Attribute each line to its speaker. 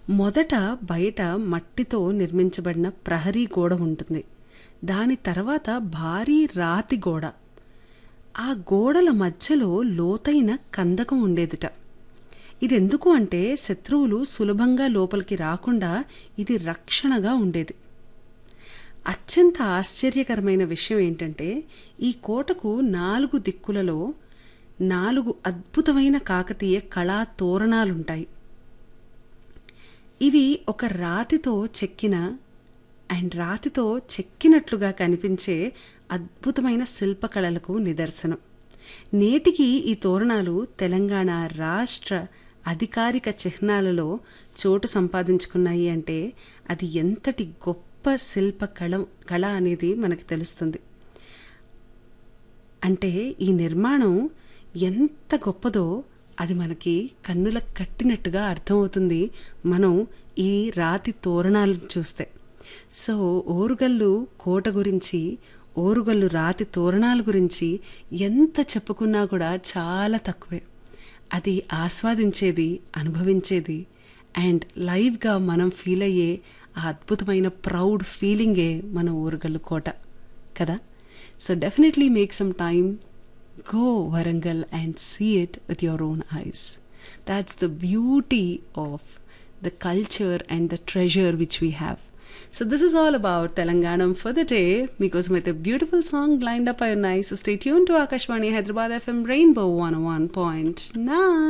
Speaker 1: మొదట బయట మట్టితో నిర్మించబడిన ప్రహరీ గోడ ఉంటుంది దాని తర్వాత భారీ రాతి గోడ ఆ గోడల మధ్యలో లోతైన కందకం ఉండేదిట ఇదెందుకు అంటే శత్రువులు సులభంగా లోపలికి రాకుండా ఇది రక్షణగా ఉండేది అత్యంత ఆశ్చర్యకరమైన విషయం ఏంటంటే ఈ కోటకు నాలుగు దిక్కులలో నాలుగు అద్భుతమైన కాకతీయ కళా తోరణాలుంటాయి ఇవి ఒక రాతితో చెక్కిన అండ్ రాతితో చెక్కినట్లుగా కనిపించే అద్భుతమైన శిల్పకళలకు నిదర్శనం నేటికి ఈ తోరణాలు తెలంగాణ రాష్ట్ర అధికారిక చిహ్నాలలో చోటు సంపాదించుకున్నాయి అంటే అది ఎంతటి గొప్ప శిల్ప కళ కళ అనేది మనకు తెలుస్తుంది అంటే ఈ నిర్మాణం ఎంత గొప్పదో అది మనకి కన్నులకు కట్టినట్టుగా అర్థమవుతుంది మనం ఈ రాతి తోరణాలను చూస్తే సో ఓరుగల్లు కోట గురించి ఓరుగల్లు రాతి తోరణాల గురించి ఎంత చెప్పుకున్నా కూడా చాలా తక్కువే అది ఆస్వాదించేది అనుభవించేది అండ్ లైవ్గా మనం ఫీల్ అయ్యే ఆ అద్భుతమైన ప్రౌడ్ ఫీలింగే మన ఓరుగల్లు కోట కదా so definitely make some time go Warangal and see it with your own eyes. That's the beauty of the culture and the treasure which we have. So this is all about Telanganam for the day because with a beautiful song lined up by nice. So stay tuned to Akashvani Hyderabad FM Rainbow 101.9.